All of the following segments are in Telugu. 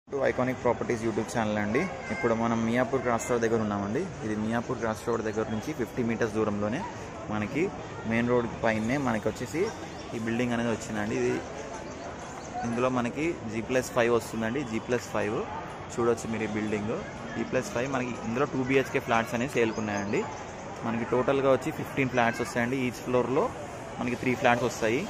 to iconic properties YouTube channel అండి ఇప్పుడు మనం మియాపూర్ క్రాస్ రోడ్ దగ్గర ఉన్నామండి ఇది మియాపూర్ క్రాస్ రోడ్ దగ్గర నుంచి ఫిఫ్టీ మీటర్స్ దూరంలోనే మనకి మెయిన్ రోడ్ పైనే మనకి వచ్చేసి ఈ బిల్డింగ్ అనేది వచ్చిందండి ఇది ఇందులో మనకి జీ ప్లస్ ఫైవ్ వస్తుందండి జీ ప్లస్ ఫైవ్ చూడొచ్చు మీరు ఈ బిల్డింగ్ జీ ప్లస్ ఫైవ్ మనకి ఇందులో టూ బిహెచ్కే ఫ్లాట్స్ అనేవి సేల్కున్నాయండి మనకి టోటల్గా వచ్చి ఫిఫ్టీన్ ఫ్లాట్స్ వస్తాయండి ఈచ్ ఫ్లోర్లో మనకి త్రీ ఫ్లాట్స్ వస్తాయి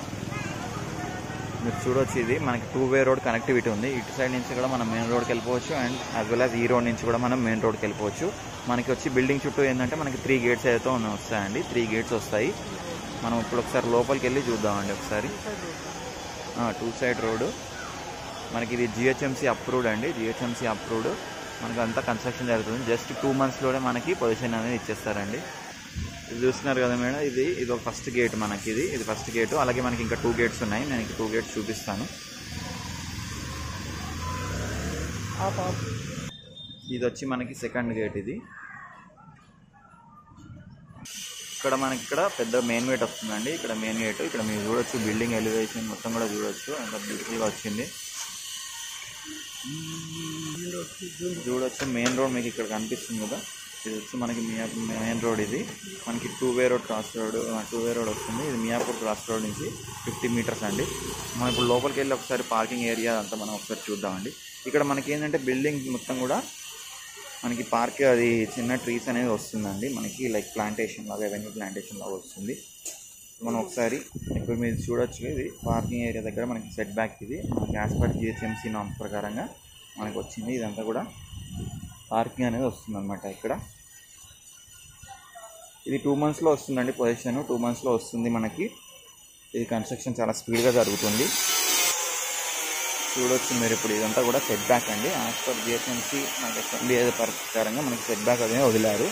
మీరు చూడొచ్చు ఇది మనకి టూ వే రోడ్ కనెక్టివిటీ ఉంది ఇటు సైడ్ నుంచి కూడా మనం మెయిన్ రోడ్కి వెళ్ళిపోవచ్చు అండ్ యాజ్ వెల్ యాజ్ ఈ రోడ్ నుంచి కూడా మనం మెయిన్ రోడ్కి వెళ్ళిపోవచ్చు మనకి వచ్చి బిల్డింగ్ చుట్టూ ఏంటంటే మనకి త్రీ గేట్స్ అయితే ఉన్న- వస్తాయండి త్రీ గేట్స్ వస్తాయి మనం ఇప్పుడు ఒకసారి లోపలికి వెళ్ళి చూద్దామండి ఒకసారి టూ సైడ్ రోడ్ మనకి ఇది జిహెచ్ఎంసీ అప్రూవ్డ్ అండి జిహెచ్ఎంసీ అప్రూవ్డ్ మనకి అంతా కన్స్ట్రక్షన్ జరుగుతుంది జస్ట్ టూ మంత్స్లోనే మనకి పొజిషన్ అనేది ఇచ్చేస్తారండి ఇది చూస్తున్నారు కదా మేడం ఇది ఇది ఒక ఫస్ట్ గేట్ మనకి ఇది ఇది ఫస్ట్ గేట్ అలాగే మనకి ఇంకా టూ గేట్స్ ఉన్నాయి నేను ఇంకా టూ గేట్స్ చూపిస్తాను ఇది వచ్చి మనకి సెకండ్ గేట్ ఇది ఇక్కడ మనకి ఇక్కడ పెద్ద మెయిన్ గేట్ వస్తుందండి ఇక్కడ మెయిన్ గేట్ ఇక్కడ మీరు చూడొచ్చు బిల్డింగ్ ఎలివేషన్ మొత్తం కూడా చూడొచ్చు అంత బ్యూటిఫుల్గా వచ్చింది చూడొచ్చు మెయిన్ రోడ్ మీకు ఇక్కడ కనిపిస్తుంది కదా ఇది వచ్చి మనకి మియా మెయిన్ రోడ్ ఇది మనకి two way road cross road two way road వస్తుంది ఇది మియాపూర్ క్రాస్ రోడ్ నుంచి ఫిఫ్టీ మీటర్స్ అండి మనం ఇప్పుడు లోపలికి వెళ్ళి ఒకసారి పార్కింగ్ ఏరియా అంతా మనం ఒకసారి చూద్దామండి ఇక్కడ మనకి ఏంటంటే బిల్డింగ్ మొత్తం కూడా మనకి పార్క్ అది చిన్న ట్రీస్ అనేది వస్తుందండి మనకి లైక్ ప్లాంటేషన్ లాగా రెవెన్యూ ప్లాంటేషన్ లాగా వస్తుంది మనం ఒకసారి ఇప్పుడు మీరు చూడొచ్చు ఇది పార్కింగ్ ఏరియా దగ్గర మనకి సెట్ బ్యాక్ ఇది మనకి యాజ్ పర్ జిహెచ్ఎంసీ నామ్స్ ప్రకారంగా మనకి వచ్చింది ఇదంతా కూడా పార్కింగ్ అనేది వస్తుంది అనమాట ఇక్కడ ఇది టూ మంత్స్లో వస్తుందండి పొజిషన్ టూ మంత్స్లో వస్తుంది మనకి ఇది కన్స్ట్రక్షన్ చాలా స్పీడ్గా జరుగుతుంది చూడొచ్చు మీరు ఇప్పుడు ఇదంతా కూడా సెట్ బ్యాక్ అండి యాజ్ పర్ జిహెచ్ఎంసీ మనకి అసెంబ్లీ ప్రకారంగా మనకి సెట్ బ్యాక్ అదే వదిలారు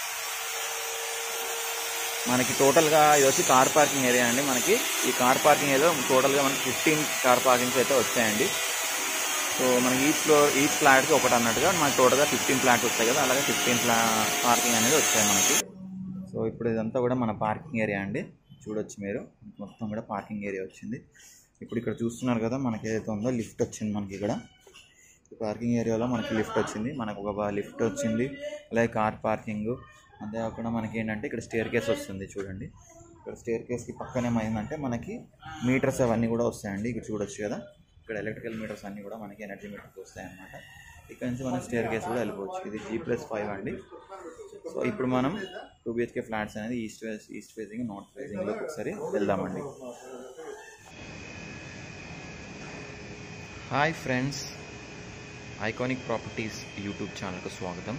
మనకి టోటల్గా ఇది వచ్చి కార్ పార్కింగ్ ఏరియా అండి మనకి ఈ కార్ పార్కింగ్ ఏరియాలో టోటల్గా మనకి ఫిఫ్టీన్ కార్ పార్కింగ్స్ అయితే వచ్చాయండి సో మనకి ఈచ్ ఫ్లోర్ ఈచ్ ఫ్లాట్కి ఒకటి అన్నట్టుగా మనకి టోటల్గా ఫిఫ్టీన్ ఫ్లాట్స్ వస్తాయి కదా అలాగే ఫిఫ్టీన్ ఫ్లా పార్కింగ్ అనేది వచ్చాయి మనకి సో ఇప్పుడు ఇదంతా కూడా మన పార్కింగ్ ఏరియా అండి చూడొచ్చు మీరు మొత్తం కూడా పార్కింగ్ ఏరియా వచ్చింది ఇప్పుడు ఇక్కడ చూస్తున్నారు కదా మనకి ఏదైతే ఉందో లిఫ్ట్ వచ్చింది మనకి ఇక్కడ ఈ పార్కింగ్ ఏరియాలో మనకి లిఫ్ట్ వచ్చింది మనకు ఒక లిఫ్ట్ వచ్చింది అలాగే కార్ పార్కింగ్ అంతేకాకుండా మనకి ఏంటంటే ఇక్కడ స్టేర్ కేస్ వస్తుంది చూడండి ఇక్కడ స్టేర్ కేస్కి పక్కనే ఏమైందంటే మనకి మీటర్స్ అవన్నీ కూడా వస్తాయండి ఇక్కడ చూడొచ్చు కదా ఇక్కడ ఎలక్ట్రికల్ మీటర్స్ అన్నీ కూడా మనకి ఎనర్జీ మీటర్స్ వస్తాయన్నమాట ఇక్కడ నుంచి మనం స్టేర్ కేస్ కూడా వెళ్ళిపోవచ్చు ఇది జీ ప్లస్ ఫైవ్ అండి సో ఇప్పుడు మనం టూ బిహెచ్కే ఫ్లాట్స్ అనేది east west east facing north ఫేసింగ్లోకి ఒకసారి వెళ్దామండి hi friends iconic properties YouTube ఛానల్కు స్వాగతం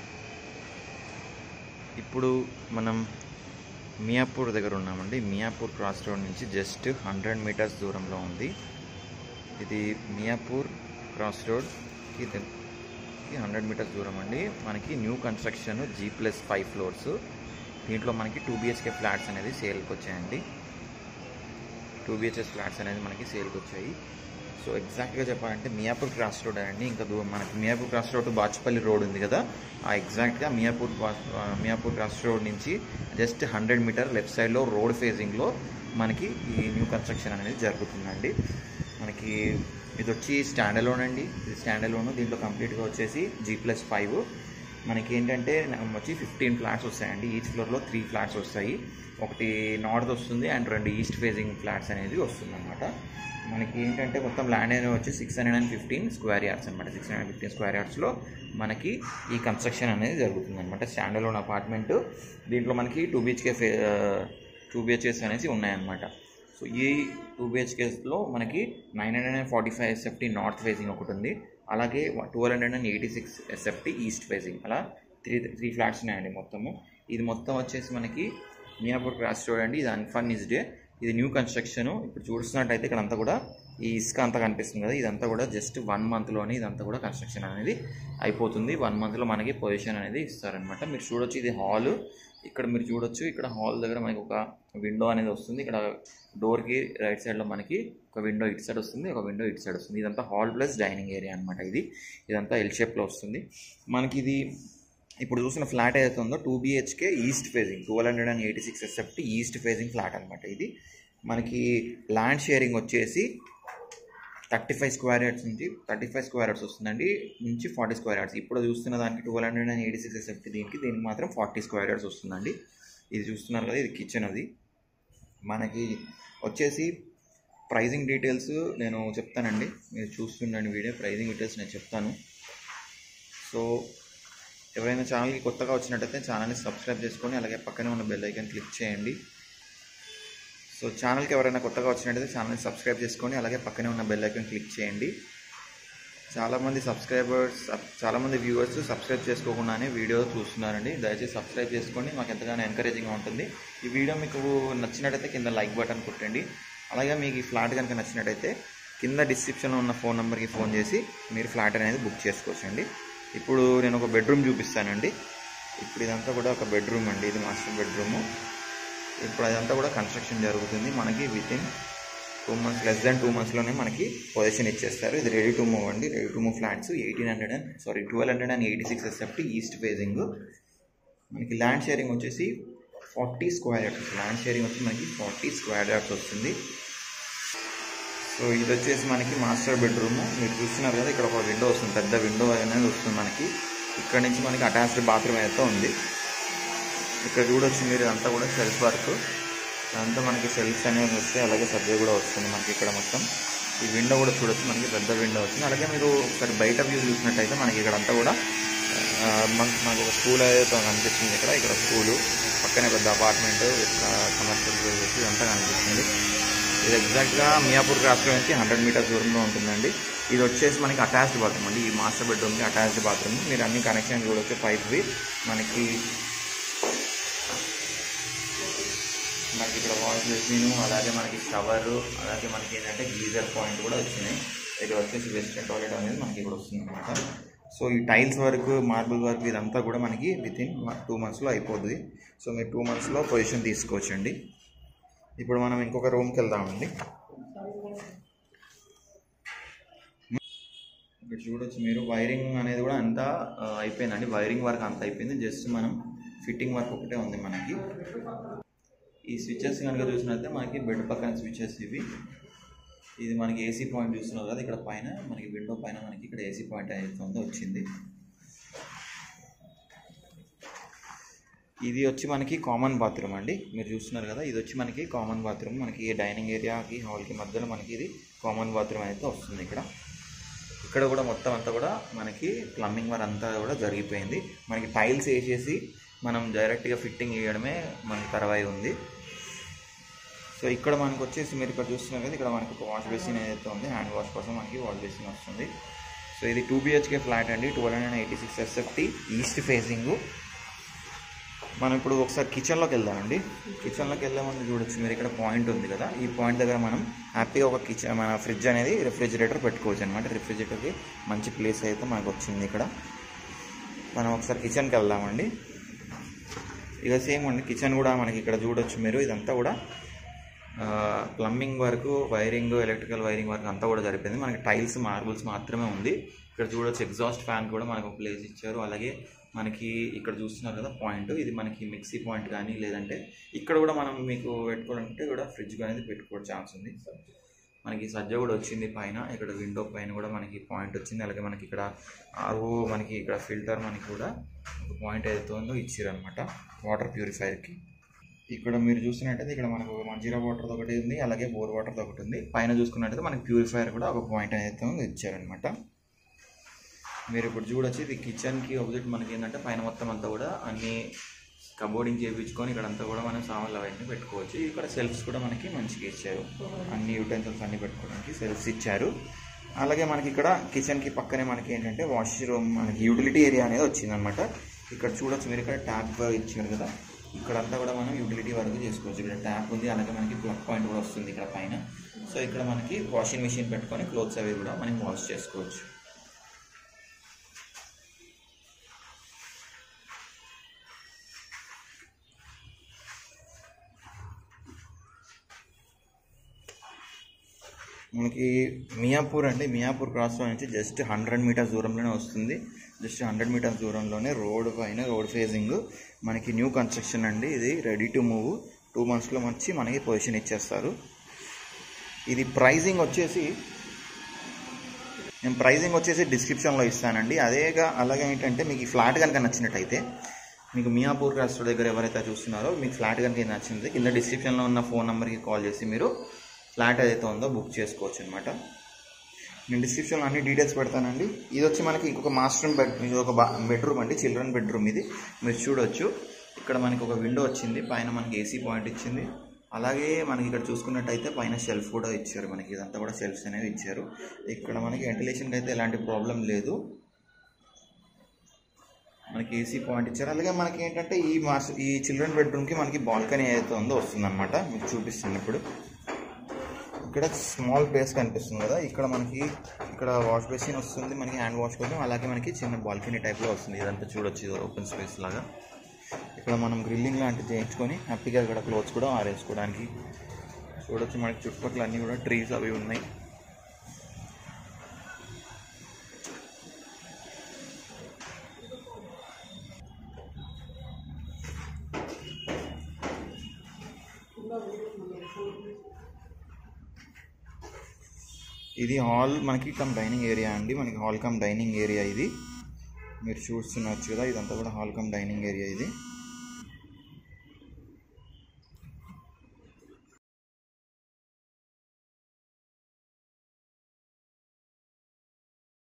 ఇప్పుడు మనం మియాపూర్ దగ్గర ఉన్నామండి మియాపూర్ క్రాస్ రోడ్ నుంచి జస్ట్ హండ్రెడ్ మీటర్స్ దూరంలో ఉంది ఇది మియాపూర్ క్రాస్ రోడ్కి హండ్రెడ్ మీటర్స్ దూరం అండి మనకి new construction G plus five floors దీంట్లో మనకి టూ బిహెచ్కే ఫ్లాట్స్ అనేది సేల్కి వచ్చాయండి టూ బిహెచ్ఎస్ ఫ్లాట్స్ అనేది మనకి సేల్కి వచ్చాయి సో ఎగ్జాక్ట్గా చెప్పాలంటే మియాపూర్ క్రాస్ రోడ్ అండి ఇంకా దూ మనకి Miyapur cross road to Bachupalli road ఉంది కదా ఆ ఎగ్జాక్ట్గా మియాపూర్ బా- ఆ, మియాపూర్ క్రాస్ రోడ్ నుంచి జస్ట్ హండ్రెడ్ మీటర్ లెఫ్ట్ సైడ్లో రోడ్ ఫేజింగ్లో మనకి ఈ న్యూ కన్స్ట్రక్షన్ అనేది జరుగుతుందండి మనకి ఇది వచ్చి స్టాండ్ అలోన్ అండి ఇది స్టాండ్ అలోన్ దీంట్లో కంప్లీట్గా వచ్చేసి జీ ప్లస్ ఫైవ్ మనకి ఏంటంటే వచ్చి ఫిఫ్టీన్ ఫ్లాట్స్ వస్తాయండి ఈచ్ ఫ్లోర్లో త్రీ ఫ్లాట్స్ వస్తాయి ఒకటి నార్త్ వస్తుంది అండ్ రెండు ఈస్ట్ ఫేజింగ్ ఫ్లాట్స్ అనేది వస్తుంది అనమాట మనకి ఏంటంటే మొత్తం ల్యాండ్ అనేది వచ్చి six hundred and fifteen square yards అనమాట సిక్స్ హండ్రెడ్ ఫిఫ్టీన్ స్క్వేర్ యార్డ్స్లో మనకి ఈ కన్స్ట్రక్షన్ అనేది జరుగుతుంది అనమాట స్టాండ్ అలోన్ అపార్ట్మెంట్ దీంట్లో మనకి టూ బిహెచ్కే ఫే టూ బిహెచ్కేస్ అనేసి ఉన్నాయన్నమాట సో ఈ టూ బిహెచ్కేస్లో మనకి nine hundred and forty five SFT north facing ఒకటి ఉంది అలాగే twelve hundred and eighty six SFT east facing అలా త్రీ త్రీ ఫ్లాట్స్ ఉన్నాయండి మొత్తము ఇది మొత్తం వచ్చేసి మనకి మియాపూర్ క్రాస్ రోడ్ అండి ఇది అన్ఫర్నిస్డ్ ఇది న్యూ కన్స్ట్రక్షన్ ఇప్పుడు చూస్తున్నట్టయితే ఇక్కడ అంతా కూడా ఈ ఇసుక అంతా కనిపిస్తుంది కదా ఇదంతా కూడా జస్ట్ వన్ మంత్లోనే ఇదంతా కూడా కన్స్ట్రక్షన్ అనేది అయిపోతుంది వన్ మంత్లో మనకి పొజిషన్ అనేది ఇస్తారనమాట మీరు చూడొచ్చు ఇది హాల్ ఇక్కడ మీరు చూడొచ్చు ఇక్కడ హాల్ దగ్గర మనకి ఒక విండో అనేది వస్తుంది ఇక్కడ డోర్కి రైట్ సైడ్లో మనకి ఒక విండో ఇటు సైడ్ వస్తుంది ఒక విండో ఇటు సైడ్ వస్తుంది ఇదంతా హాల్ ప్లస్ డైనింగ్ ఏరియా అనమాట ఇది ఇదంతా ఎల్ షేప్లో వస్తుంది మనకి ఇది ఇప్పుడు చూసిన ఫ్లాట్ ఏదైతే ఉందో two BHK east facing twelve hundred and eighty six SFT east facing flat అనమాట ఇది మనకి ల్యాండ్ షేరింగ్ వచ్చేసి థర్టీ ఫైవ్ స్క్వేర్ యార్డ్స్ నుంచి థర్టీ ఫైవ్ స్క్వేర్ యార్డ్స్ వస్తుందండి నుంచి ఫార్టీ స్క్వేర్ యార్డ్స్ ఇప్పుడు చూస్తున్న దానికి twelve hundred and eighty six SFT దీనికి దీనికి మాత్రం ఫార్టీ స్క్వేర్ యార్డ్స్ వస్తుందండి ఇది చూస్తున్నారు కదా ఇది కిచెన్ అది మనకి వచ్చేసి ప్రైజింగ్ డీటెయిల్స్ నేను చెప్తానండి మీరు చూస్తుండండి వీడియో ప్రైజింగ్ డీటెయిల్స్ నేను చెప్తాను సో ఎవరైనా ఛానల్కి కొత్తగా వచ్చినట్టయితే ఛానల్ని సబ్స్క్రైబ్ చేసుకొని అలాగే పక్కనే ఉన్న బెల్ ఐకాన్ క్లిక్ చేయండి సో ఛానల్కి ఎవరైనా కొత్తగా వచ్చినట్టయితే ఛానల్ని సబ్స్క్రైబ్ చేసుకొని అలాగే పక్కనే ఉన్న బెల్ ఐకాన్ క్లిక్ చేయండి చాలామంది సబ్స్క్రైబర్స్ చాలామంది వ్యూవర్స్ సబ్స్క్రైబ్ చేసుకోకుండానే వీడియో చూస్తున్నారండి దయచేసి సబ్స్క్రైబ్ చేసుకొని మాకు ఎంతగానో ఎంకరేజింగ్గా ఉంటుంది ఈ వీడియో మీకు నచ్చినట్టయితే కింద లైక్ బటన్ కొట్టండి అలాగే మీకు ఈ ఫ్లాట్ కనుక నచ్చినట్టయితే కింద డిస్క్రిప్షన్లో ఉన్న ఫోన్ నెంబర్కి ఫోన్ చేసి మీరు ఫ్లాట్ అనేది బుక్ చేసుకోవచ్చండి ఇప్పుడు నేను ఒక బెడ్రూమ్ చూపిస్తానండి ఇప్పుడు ఇదంతా కూడా ఒక బెడ్రూమ్ అండి ఇది మాస్టర్ బెడ్రూము ఇప్పుడు అదంతా కూడా కన్స్ట్రక్షన్ జరుగుతుంది మనకి with in two months less than two మంత్స్లోనే మనకి పొజిషన్ ఇచ్చేస్తారు ఇది రెడీ టు మూవ్ అండి ready to move flats eighteen hundred and sorry twelve hundred and eighty six SFT east facing మనకి ల్యాండ్ షేరింగ్ వచ్చేసి forty square yards land sharing వచ్చి మనకి ఫార్టీ స్క్వేర్ యార్డ్స్ వస్తుంది సో ఇది వచ్చేసి మనకి మాస్టర్ బెడ్రూమ్ మీరు చూస్తున్నారు కదా ఇక్కడ ఒక విండో వస్తుంది పెద్ద విండో అనేది వస్తుంది మనకి ఇక్కడ నుంచి మనకి అటాచ్డ్ బాత్రూమ్ అయితే ఉంది ఇక్కడ చూడొచ్చు మీరు అంతా కూడా సెల్ఫ్ వర్క్ అదంతా మనకి సెల్ఫ్స్ అనేవి వస్తాయి అలాగే సబ్జెక్ట్ కూడా వస్తుంది మనకి ఇక్కడ మొత్తం ఈ విండో కూడా చూడొచ్చు మనకి పెద్ద విండో వస్తుంది అలాగే మీరు ఒకసారి బయట వ్యూ చూసినట్టయితే మనకి ఇక్కడ అంతా కూడా ఆ, మనకు మనకు ఒక స్కూల్ అయితే కనిపిస్తుంది ఇక్కడ ఇక్కడ స్కూలు పక్కనే పెద్ద అపార్ట్మెంట్ కమర్షియల్ ఇదంతా కనిపిస్తుంది ఇది ఎగ్జాక్ట్గా మియాపూర్ క్రాస్లో నుంచి హండ్రెడ్ మీటర్స్ దూరంలో ఉంటుందండి ఇది వచ్చేసి మనకి అటాచ్డ్ బాత్రూమ్ అండి ఈ మాస్టర్ బెడ్రూమ్కి అటాచ్డ్ బాత్రూమ్ మీరు అన్ని కనెక్షన్ చూడొచ్చు పైప్వి మనకి మనకి ఇక్కడ వాష్ బేసిన్ అలాగే మనకి షవర్ అలాగే మనకి ఏంటంటే గీజర్ పాయింట్ కూడా వచ్చినాయి ఇక్కడ వచ్చేసి వెస్టర్న్ టాయిలెట్ అనేది మనకి ఇక్కడ వస్తుంది అనమాట సో ఈ టైల్స్ వర్క్ మార్బుల్ వర్క్ ఇదంతా కూడా మనకి విత్ ఇన్ టూ మంత్స్లో అయిపోతుంది సో మీరు టూ మంత్స్లో పొజిషన్ తీసుకోవచ్చండి ఇప్పుడు మనం ఇంకొక రూమ్కి వెళ్దామండి ఇక్కడ చూడొచ్చు మీరు వైరింగ్ అనేది కూడా అంతా ఆ, అయిపోయిందండి వైరింగ్ వర్క్ అంతా అయిపోయింది జస్ట్ మనం ఫిట్టింగ్ వర్క్ ఒకటే ఉంది మనకి ఈ స్విచ్చెస్ కనుక చూసినట్లయితే మనకి బెడ్ పక్కన స్విచ్చెస్ ఇవి ఇది మనకి ఏసీ పాయింట్ చూస్తున్నారు కదా ఇక్కడ పైన మనకి విండో పైన మనకి ఇక్కడ ఏసీ పాయింట్ అయితే ఉందో వచ్చింది ఇది వచ్చి మనకి కామన్ బాత్రూమ్ అండి మీరు చూస్తున్నారు కదా ఇది వచ్చి మనకి కామన్ బాత్రూమ్ మనకి డైనింగ్ ఏరియాకి హాల్కి మధ్యలో మనకి ఇది కామన్ బాత్రూమ్ అయితే వస్తుంది ఇక్కడ ఇక్కడ కూడా మొత్తం అంతా కూడా మనకి ప్లంబింగ్ వర్క్ అంతా కూడా జరిగిపోయింది మనకి టైల్స్ వేసేసి మనం డైరెక్ట్గా ఫిట్టింగ్ చేయడమే మనకి తర్వాయి ఉంది సో ఇక్కడ మనకు వచ్చేసి మీరు ఇక్కడ చూస్తున్నారు కదా ఇక్కడ మనకి ఒక వాష్ బేసిన్ ఏదైతే ఉంది హ్యాండ్ వాష్ కోసం మనకి వాష్ బేసిన్ వస్తుంది సో ఇది టూ బిహెచ్కే ఫ్లాట్ అండి twelve hundred eighty six SFT east facing మనం ఇప్పుడు ఒకసారి కిచెన్లోకి వెళ్దామండి కిచెన్లోకి వెళ్ళే ముందు చూడొచ్చు మీరు ఇక్కడ పాయింట్ ఉంది కదా ఈ పాయింట్ దగ్గర మనం హ్యాపీగా ఒక కిచెన్ మన ఫ్రిడ్జ్ అనేది రిఫ్రిజిరేటర్ పెట్టుకోవచ్చు అనమాట రిఫ్రిజిరేటర్కి మంచి ప్లేస్ అయితే మనకు వచ్చింది ఇక్కడ మనం ఒకసారి కిచెన్కి వెళ్దామండి ఇక సేమ్ అండి కిచెన్ కూడా మనకి ఇక్కడ చూడొచ్చు మీరు ఇదంతా కూడా ప్లంబింగ్ వరకు వైరింగ్ ఎలక్ట్రికల్ వైరింగ్ వరకు అంతా కూడా జరిపోయింది మనకి టైల్స్ మార్బుల్స్ మాత్రమే ఉంది ఇక్కడ చూడొచ్చు ఎగ్జాస్ట్ ఫ్యాన్ కూడా మనకు ఒక ప్లేస్ ఇచ్చారు అలాగే మనకి ఇక్కడ చూస్తున్నారు కదా పాయింట్ ఇది మనకి మిక్సీ పాయింట్ కానీ లేదంటే ఇక్కడ కూడా మనం మీకు పెట్టుకోవాలంటే కూడా ఫ్రిడ్జ్ అనేది పెట్టుకోవడం ఛాన్స్ ఉంది మనకి సజ్జ కూడా వచ్చింది పైన ఇక్కడ విండో పైన కూడా మనకి పాయింట్ వచ్చింది అలాగే మనకి ఇక్కడ ఆర్ఓ మనకి ఇక్కడ ఫిల్టర్ మనకి కూడా ఒక పాయింట్ ఏదైతే ఉందో ఇచ్చారనమాట వాటర్ ప్యూరిఫైర్కి ఇక్కడ మీరు చూసినట్టయితే ఇక్కడ మనకు మంజీరా వాటర్ ఒకటి ఉంది అలాగే బోర్ వాటర్ ఒకటి ఉంది పైన చూసుకున్నట్టయితే మనకి ప్యూరిఫైయర్ కూడా ఒక పాయింట్ అయితే ఉందో ఇచ్చారనమాట మీరు ఇప్పుడు చూడొచ్చు ఇది కిచెన్కి ఆపోజిట్ మనకి ఏంటంటే పైన మొత్తం అంతా కూడా అన్ని కబోర్డింగ్ చేయించుకొని ఇక్కడ అంతా కూడా మనం సామాన్లు అవన్నీ పెట్టుకోవచ్చు ఇక్కడ సెల్ఫ్స్ కూడా మనకి మంచిగా ఇచ్చారు అన్ని యూటెన్సిల్స్ అన్ని పెట్టుకోవడానికి సెల్ఫ్స్ ఇచ్చారు అలాగే మనకి ఇక్కడ కిచెన్కి పక్కనే మనకి ఏంటంటే వాష్ రూమ్ మనకి యూటిలిటీ ఏరియా అనేది వచ్చిందనమాట ఇక్కడ చూడొచ్చు మీరు ఇక్కడ ట్యాప్ ఇచ్చారు కదా ఇక్కడ అంతా కూడా మనం యూటిలిటీ వరకు చేసుకోవచ్చు ఇక్కడ ట్యాప్ ఉంది అలాగే మనకి ప్లగ్ పాయింట్ కూడా వస్తుంది ఇక్కడ పైన సో ఇక్కడ మనకి వాషింగ్ మిషన్ పెట్టుకొని క్లోత్స్ అవి కూడా మనం వాష్ చేసుకోవచ్చు మనకి మియాపూర్ అంటే మియాపూర్ క్రాస్ రోడ్ నుంచి జస్ట్ హండ్రెడ్ మీటర్స్ దూరంలోనే వస్తుంది జస్ట్ హండ్రెడ్ మీటర్స్ దూరంలోనే రోడ్ పైన రోడ్ ఫేజింగ్ మనకి న్యూ కన్స్ట్రక్షన్ అండి ఇది రెడీ టు మూవ్ టూ మంత్స్లో వచ్చి మనకి పొజిషన్ ఇచ్చేస్తారు ఇది ప్రైజింగ్ వచ్చేసి నేను ప్రైజింగ్ వచ్చేసి డిస్క్రిప్షన్లో ఇస్తానండి అదేగా అలాగే ఏంటంటే మీకు ఈ ఫ్లాట్ కనుక నచ్చినట్టయితే మీకు మియాపూర్ రాష్ట్ర దగ్గర ఎవరైతే చూస్తున్నారో మీకు ఫ్లాట్ కనుక ఇది నచ్చింది కింద డిస్క్రిప్షన్లో ఉన్న ఫోన్ నెంబర్కి కాల్ చేసి మీరు ఫ్లాట్ ఏదైతే ఉందో బుక్ చేసుకోవచ్చు అనమాట నేను డిస్క్రిప్షన్లో అన్ని డీటెయిల్స్ పెడతానండి ఇది వచ్చి మనకి ఇంకొక మాస్టర్ బెడ్ ఇది ఒక బెడ్రూమ్ అండి చిల్డ్రన్ బెడ్రూమ్ ఇది మీరు చూడొచ్చు ఇక్కడ మనకి ఒక విండో వచ్చింది పైన మనకి ఏసీ పాయింట్ ఇచ్చింది అలాగే మనకి ఇక్కడ చూసుకున్నట్టయితే పైన షెల్ఫ్ కూడా ఇచ్చారు మనకి ఇదంతా కూడా షెల్ఫ్స్ అనేవి ఇచ్చారు ఇక్కడ మనకి వెంటిలేషన్కి అయితే ఎలాంటి ప్రాబ్లం లేదు మనకి ఏసీ పాయింట్ ఇచ్చారు అలాగే మనకి ఏంటంటే ఈ మాస్ ఈ చిల్డ్రన్ బెడ్రూమ్కి మనకి బాల్కనీ ఏదైతే ఉందో వస్తుందన్నమాట మీకు చూపిస్తాను ఇప్పుడు ఇక్కడ స్మాల్ ప్లేస్ కనిపిస్తుంది కదా ఇక్కడ మనకి ఇక్కడ వాష్ బేసిన్ వస్తుంది మనకి హ్యాండ్ వాష్ కోసం అలాగే మనకి చిన్న బాల్కనీ టైప్లో వస్తుంది ఇదంతా చూడొచ్చు ఇది ఓపెన్ స్పేస్ లాగా ఇక్కడ మనం గ్రిల్లింగ్ లాంటివి చేయించుకొని హ్యాపీగా ఇక్కడ క్లోత్స్ కూడా ఆరేసుకోవడానికి చూడొచ్చు మనకి చుట్టుపక్కల అన్నీ కూడా ట్రీస్ అవి ఉన్నాయి ఇది హాల్ మనకి కమ్ డైనింగ్ ఏరియా అండి మనకి హాల్ కమ్ డైనింగ్ ఏరియా ఇది మీరు చూస్తున్నారు కదా ఇదంతా కూడా హాల్ కమ్ డైనింగ్ ఏరియా ఇది